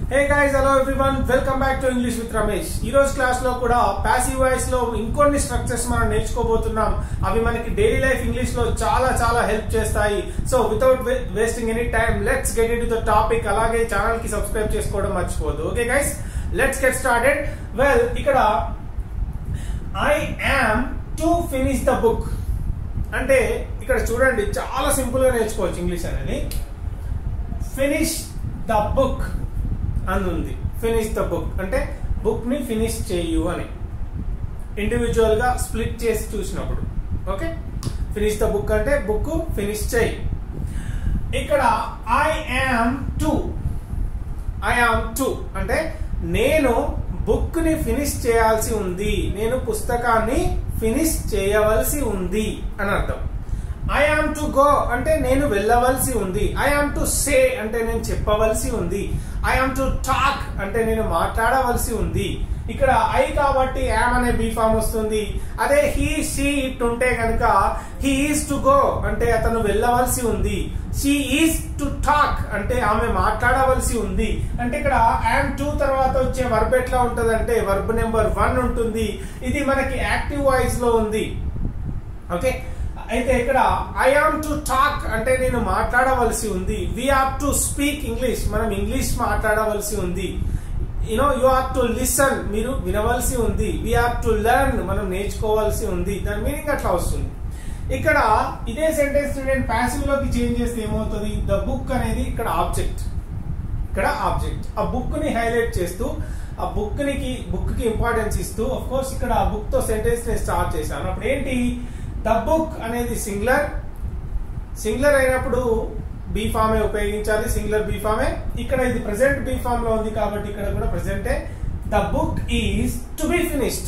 hey guys hello everyone welcome back to English with Ramesh ఈ రోజు class లో కూడా ప్యాసివ్ వాయిస్ లో ఇంకొన్ని స్ట్రక్చర్స్ మనం నేర్చుకోబోతున్నాం అవి మనకి డైలీ లైఫ్ ఇంగ్లీష్ లో చాలా చాలా హెల్ప్ చేస్తాయి so without wasting any time let's get into the topic అలాగే ఛానల్ కి సబ్స్క్రైబ్ చేసుకోవడం మర్చిపోదు okay guys let's get started well ఇక్కడ I am to finish the book అంటే ఇక్కడ చూడండి చాలా సింపుల్ గా నేర్చుకోవచ్చు ఇంగ్లీష్ అనేది ఫినిష్ ద బుక్ అని ఉంది ఫినిష్ ద బుక్ అంటే బుక్ ని ఫినిష్ చేయు అని ఇండివిజువల్ గా స్ప్లిట్ చేసి చూసినప్పుడు ఓకే ఫినిష్ ద బుక్ అంటే బుక్ ఫినిష్ చేయి ఇక్కడ I am to I am to అంటే నేను బుక్ ని ఫినిష్ చేయాల్సి ఉంది నేను పుస్తకాన్ని ఫినిష్ చేయవలసి ఉంది అని అర్థం ఐ ఆమ్ టు గో అంటే నేను వెళ్ళవలసి ఉంది ఐ ఆమ్ టు సే అంటే నేను చెప్పవలసి ఉంది ఐ ఆమ్ టు టాక్ అంటే నేను మాట్లాడవలసి ఉంది ఇక్కడ ఐ కాబట్టి యామ్ అనే బీ ఫామ్ వస్తుంది అదే హీ షీ ఇట్ ఉంటే కనుక హీ ఈజ్ టు గో అంటే అతను వెళ్ళవలసి ఉంది షీ ఈజ్ టు టాక్ అంటే ఆమె మాట్లాడవలసి ఉంది అంటే ఇక్కడ యామ్ టూ తర్వాత వచ్చే వర్బ్ ఎట్లా ఉంటది అంటే వర్బ్ నెంబర్ వన్ ఉంటుంది ఇది మనకి యాక్టివ్ వాయిస్ లో ఉంది ఓకే అయితే ఇక్కడ ఐ ఆమ్ టు టాక్ అంటే నేను మాట్లాడవలసి ఉంది we have to speak English మనం ఇంగ్లీష్ మాట్లాడవలసి ఉంది you know you have to listen మీరు వినవలసి ఉంది వి హావ్ టు లెర్న్ మనం నేర్చుకోవాల్సి ఉంది దాని మీనింగ్ అట్లా వస్తుంది ఇక్కడ ఇదే సెంటెన్స్ నేను ప్యాసివ్ లోకి చేంజ్ చేస్తే ఏమవుతుంది ద బుక్ అనేది ఇక్కడ ఆబ్జెక్ట్ ఇక్కడ ఆబ్జెక్ట్ ఆ బుక్ ని హైలైట్ చేస్తూ ఆ బుక్ కి బుక్ కి ఇంపార్టెన్స్ ఇస్తూ అఫ్ కోర్స్ ఇక్కడ ఆ బుక్ తో సెంటెన్స్ నేను స్టార్ట్ చేశాను అప్పుడు ఏంటి ద బుక్ అనేది సింగులర్ సింగులర్ అయినప్పుడు బీ ఫామే ఉపయోగించాలి సింగులర్ బీ ఫామే ఇక్కడ ఇది ప్రెసెంట్ బీ ఫామ్ లో ఉంది కాబట్టి ఇక్కడ కూడా ప్రెసెంటే the book is to be finished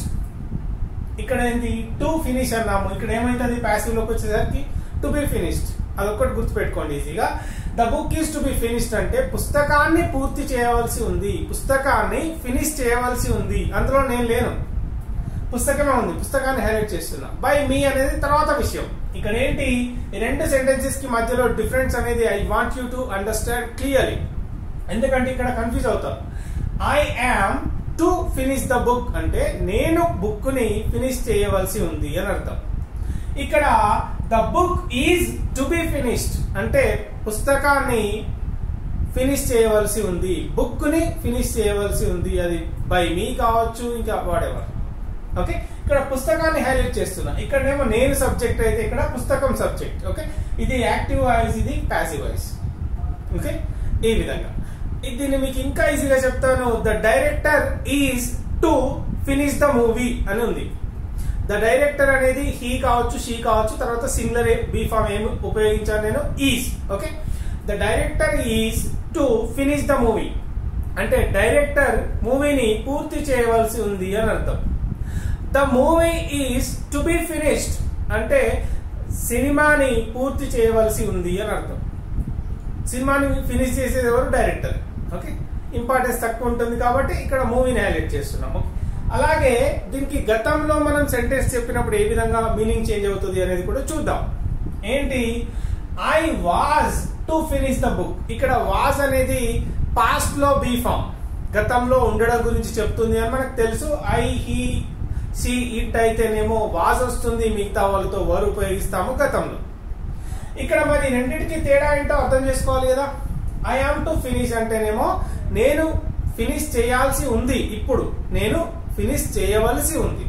ఇక్కడ ఏంటి టు ఫినిష్ అన్నాము ఇక్కడ ఏమైతుంది ప్యాసివ్ లోకి వచ్చేసరికి టు బి ఫినిష్డ్ అదొక్కటి గుర్తుపెట్టుకోండి ఈజీగా the book is to be finished అంటే పుస్తకాన్ని పూర్తి చేయవలసి ఉంది పుస్తకాన్ని ఫినిష్ చేయవలసి ఉంది అందులో నేను లేను పుస్తకమే ఉంది పుస్తకాన్ని హైలైట్ చేస్తున్నా బై మీ అనేది తర్వాత విషయం ఇక్కడ ఏంటి ఈ రెండు సెంటెన్సెస్ కి మధ్యలో డిఫరెన్స్ అనేది I want you to understand clearly ఎందుకంటే ఇక్కడ కన్ఫ్యూజ్ అవుతాం I am to finish the book అంటే నేను బుక్ ని ఫినిష్ చేయవలసి ఉంది అని అర్థం ఇక్కడ the book is to be finished అంటే పుస్తకాన్ని ఫినిష్ చేయవలసి ఉంది బుక్ ని ఫినిష్ చేయవలసి ఉంది అది బై మీ కావచ్చు ఇంకా వాడెవర్ ఓకే ఇక్కడ పుస్తకాన్ని హైలైట్ చేస్తున్నా ఇక్కడేమో నేను సబ్జెక్ట్ అయితే ఇక్కడ పుస్తకం సబ్జెక్ట్ ఓకే ఇది యాక్టివ్ వాయిస్ ఇది ప్యాసివ్ వాయిస్ ఓకే ఈ విధంగా దీన్ని మీకు ఇంకా ఈజీగా చెప్తాను the director is to finish the movie అని ఉంది ద డైరెక్టర్ అనేది హీ కావచ్చు షీ కావచ్చు తర్వాత సింగులర్ బీ ఫామ్ ఏమి ఉపయోగించాను నేను is okay the director is to finish the movie అంటే డైరెక్టర్ మూవీని పూర్తి చేయవలసి ఉంది అని అర్థం the movie is to be finished అంటే సినిమాని పూర్తి చేయవలసి ఉంది అని అర్థం సినిమాని ఫినిష్ చేసేది ఎవరు డైరెక్టర్ ఓకే ఇంపార్టెన్స్ తక్కువ ఉంటుంది కాబట్టి ఇక్కడ మూవీని హైలైట్ చేస్తున్నాం ఓకే అలాగే దీనికి గతంలో మనం సెంటెన్స్ చెప్పినప్పుడు ఏ విధంగా మీనింగ్ చేంజ్ అవుతుంది అనేది కూడా చూద్దాం ఏంటి I was to finish the book ఇక్కడ వాజ్ అనేది పాస్ట్ లో బీ ఫామ్ గతంలో ఉండడం గురించి చెప్తుంది అని మనకు తెలుసు ఐ హీ సి ఇట్ అయితేనేమో వాజ్ వస్తుంది మిగతా వాళ్ళతో వర్ ఉపయోగిస్తాము గతంలో ఇక్కడ మరి రెండింటికి తేడా ఏంటో అర్థం చేసుకోవాలి కదా ఐ ఆమ్ టు ఫినిష్ అంటేనేమో నేను ఫినిష్ చేయాల్సి ఉంది ఇప్పుడు నేను ఫినిష్ చేయవలసి ఉంది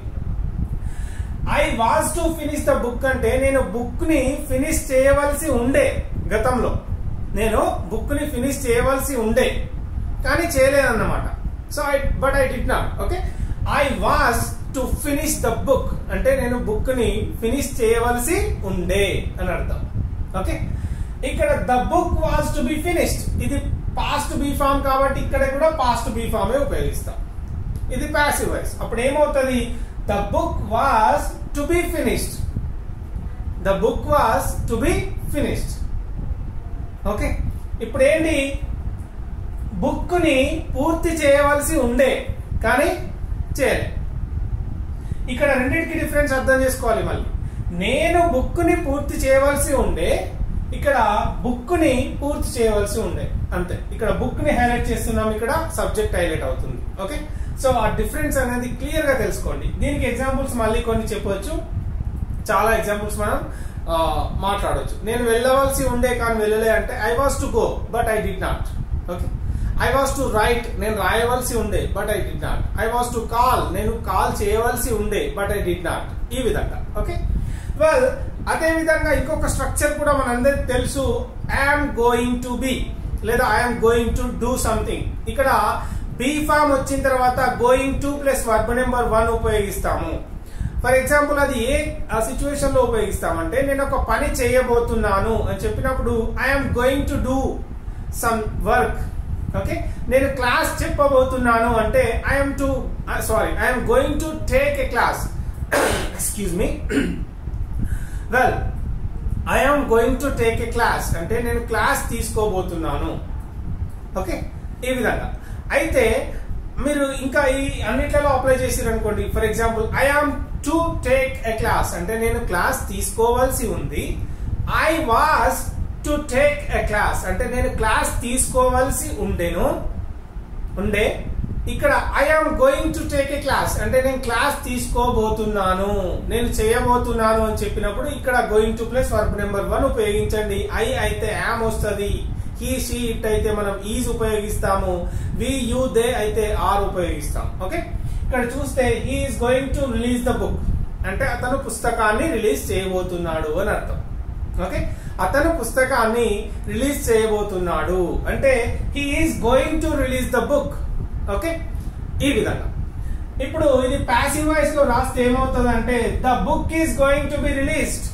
I was to finish the book అంటే నేను బుక్ ని ఫినిష్ చేయవలసి ఉండే గతంలో నేను బుక్ ని ఫినిష్ చేయవలసి ఉండే కానీ చేయలేదన్నమాట so I but I did not okay I was to finish the book అంటే నేను బుక్ ని ఫినిష్ చేయవలసి ఉండే అని అర్థం ఓకే ఇక్కడ the book was to be finished ఇది పాస్ట్ బీ ఫామ్ కాబట్టి ఇక్కడ కూడా పాస్ట్ బీ ఫామే ఉపయోగిస్తాం ఇది ప్యాసివ్ వాయిస్ అప్పుడు ఏమవుతుంది the book was to be finished the book was to be finished okay ఇప్పుడు ఏంటి బుక్ ని పూర్తి చేయవలసి ఉండే కానీ చేయలే ఇక్కడ రెండింటికి డిఫరెన్స్ అర్థం చేసుకోవాలి మళ్ళీ నేను బుక్ ని పూర్తి చేయవలసి ఉండే ఇక్కడ బుక్ ని పూర్తి చేయవలసి ఉండే అంతే ఇక్కడ బుక్ ని హైలైట్ చేస్తున్నాం ఇక్కడ సబ్జెక్ట్ హైలైట్ అవుతుంది ఓకే సో ఆ డిఫరెన్స్ అనేది క్లియర్ గా తెలుసుకోండి దీనికి ఎగ్జాంపుల్స్ మళ్ళీ కొన్ని చెప్పొచ్చు చాలా ఎగ్జాంపుల్స్ మనం ఆ, మాట్లాడొచ్చు నేను వెళ్ళవలసి ఉండే కానీ వెళ్ళలే అంటే I was to go but I did not okay I was to write నేను రాయవలసి ఉండే but I did not I was to call నేను కాల్ చేయవలసి ఉండే బట్ ఐ డిడ్ నాట్ ఈ విధంగా ఓకే వెల్ అదే విధంగా ఇంకొక స్ట్రక్చర్ కూడా మనందరికి తెలుసు ఐఎమ్ గోయింగ్ టు బి లేదా I'm going to do something ఇక్కడ బీ ఫామ్ వచ్చిన తర్వాత going to plus verb number one ఉపయోగిస్తాము ఫర్ ఎగ్జాంపుల్ అది ఏ సిచ్యువేషన్ లో ఉపయోగిస్తామంటే నేను ఒక పని చేయబోతున్నాను అని చెప్పినప్పుడు I'm going to do some work okay నేను క్లాస్ చెప్పబోతున్నాను అంటే I'm to sorry I'm going to take a class excuse me well I'm going to take a class అంటే నేను క్లాస్ తీసుకోబోతున్నాను ఓకే ఈ విధంగా అయితే మీరు ఇంకా ఈ అన్నిట్లలో అప్లై చేసారు అనుకోండి for example I am to take a class అంటే నేను క్లాస్ తీసుకోవాల్సి ఉంది I was to take a class అంటే నేను క్లాస్ తీసుకోవాల్సి ఉండేను ఉండే ఇక్కడ I am going to take a class అంటే నేను క్లాస్ తీసుకోబోతున్నాను నేను చేయబోతున్నాను అని చెప్పినప్పుడు ఇక్కడ going to plus verb number one ఉపయోగించండి ఐ అయితే యామ్ వస్తుంది హీ షీ ఇట్ అయితే మనం ఈజ్ ఉపయోగిస్తాము వి యూ దే అయితే ఆర్ ఉపయోగిస్తాం ఓకే ఇక్కడ చూస్తే he is going to release the book అంటే అతను పుస్తకాన్ని రిలీజ్ చేయబోతున్నాడు అని అర్థం ఓకే అతను పుస్తకాన్ని రిలీజ్ చేయబోతున్నాడు అంటే he is going to release the book okay ఈ విధంగా ఇప్పుడు ఇది ప్యాసివ్ వాయిస్ లో రాస్తే ఏమవుతుంది అంటే the book is going to be released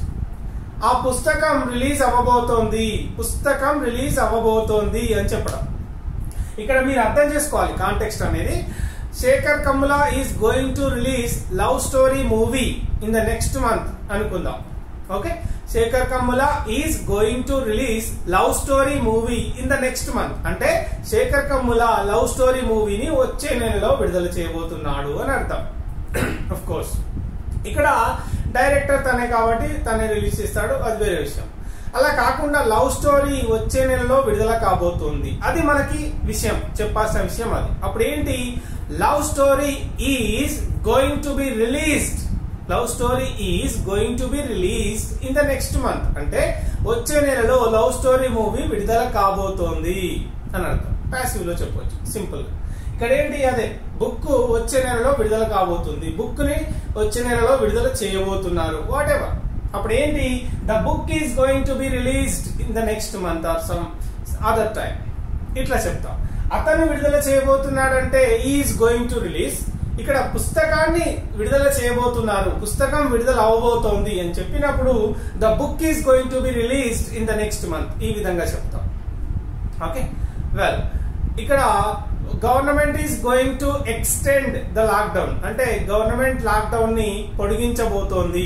ఆ పుస్తకం రిలీజ్ అవ్వబోతోంది పుస్తకం రిలీజ్ అవ్వబోతోంది అని చెప్పడం ఇక్కడ మీరు అర్థం చేసుకోవాలి కాంటెక్స్ట్ అనేది Sekhar Kammula is going to release Love Story movie in the next month అనుకుందాం okay Sekhar Kammula is going to release Love Story movie in the next month అంటే శేఖర్ కమ్ముల లవ్ స్టోరీ మూవీని వచ్చే నెలలో విడుదల చేయబోతున్నాడు అని అర్థం ఆఫ్ కోర్స్ ఇక్కడ డైరెక్టర్ తనే కాబట్టి తనే రిలీజ్ చేస్తాడు అది వేరే విషయం అలా కాకుండా లవ్ స్టోరీ వచ్చే నెలలో విడుదల కాబోతుంది అది మనకి విషయం చెప్పాల్సిన విషయం అది అప్పుడు ఏంటి Love Story is going to be released Love Story is going to be released in the next month అంటే వచ్చే నెలలో లవ్ స్టోరీ మూవీ విడుదల కాబోతోంది అని అర్థం ప్యాసివ్ లో చెప్పొచ్చు సింపుల్ ఇక్కడ ఏంటి అదే బుక్ వచ్చే నెలలో విడుదల కాబోతుంది బుక్ ని వచ్చే నెలలో విడుదల చేయబోతున్నారు వాట్ ఎవర్ అప్పుడు ఏంటి the book is going to be released in the next month or some other time ఇట్లా చెప్తాం అతను విడుదల చేయబోతున్నాడంటే ఈజ్ గోయింగ్ టు రిలీజ్ ఇక్కడ పుస్తకాన్ని విడుదల చేయబోతున్నారు పుస్తకం విడుదల అవబోతోంది అని చెప్పినప్పుడు the book is going to be released in the next month ఈ విధంగా చెప్తాం ఓకే వెల్ ఇక్కడ government is going to extend the lockdown అంటే గవర్నమెంట్ లాక్డౌన్ ని పొడిగించబోతోంది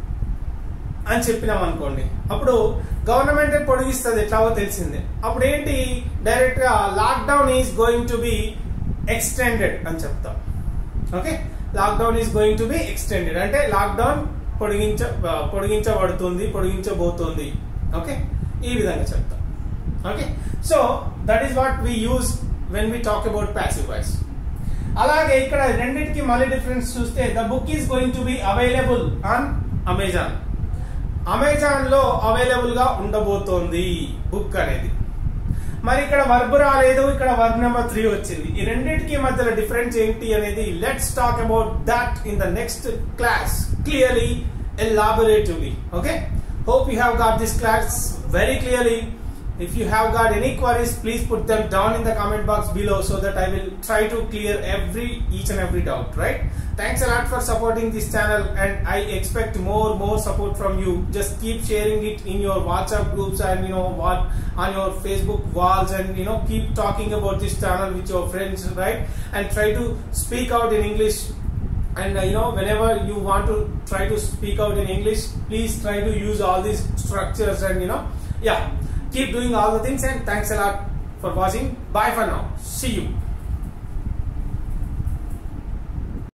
అని చెప్పినాం అనుకోండి అప్పుడు గవర్నమెంట్ పొడిగిస్తుంది ఎట్లాగో తెలిసిందే అప్పుడు ఏంటి డైరెక్ట్ గా lockdown is going to be extended అని చెప్తాం okay lockdown is going to be extended అంటే లాక్డౌన్ పొడిగించ పొడిగించబడుతుంది పొడిగించబోతోంది ఓకే ఈ విధంగా చెప్తాం okay so that is what we use when we talk about passive voice అలాగే ఇక్కడ రెండింటికి మళ్ళీ డిఫరెన్స్ చూస్తే the book is going to be available on Amazon Amazon లో అవైలబుల్ గా ఉండబోతోంది బుక్ అనేది మరి ఇక్కడ వర్బ్ రాలేదు ఇక్కడ వర్బ్ నెంబర్ త్రీ వచ్చింది ఈ రెండింటికి మధ్యలో డిఫరెన్స్ ఏంటి అనేది let's talk about that in the next class clearly elaboratively okay hope you have got this class very clearly if you have got any queries please put them down in the comment box below so that i will try to clear every each and every doubt right thanks a lot for supporting this channel and i expect more more support from you just keep sharing it in your whatsapp groups and you know what on your facebook walls and you know keep talking about this channel with your friends right and try to speak out in english and uh, you know whenever you want to try to speak out in english please try to use all these structures and you know yeah keep doing all the things and thanks a lot for watching bye for now see you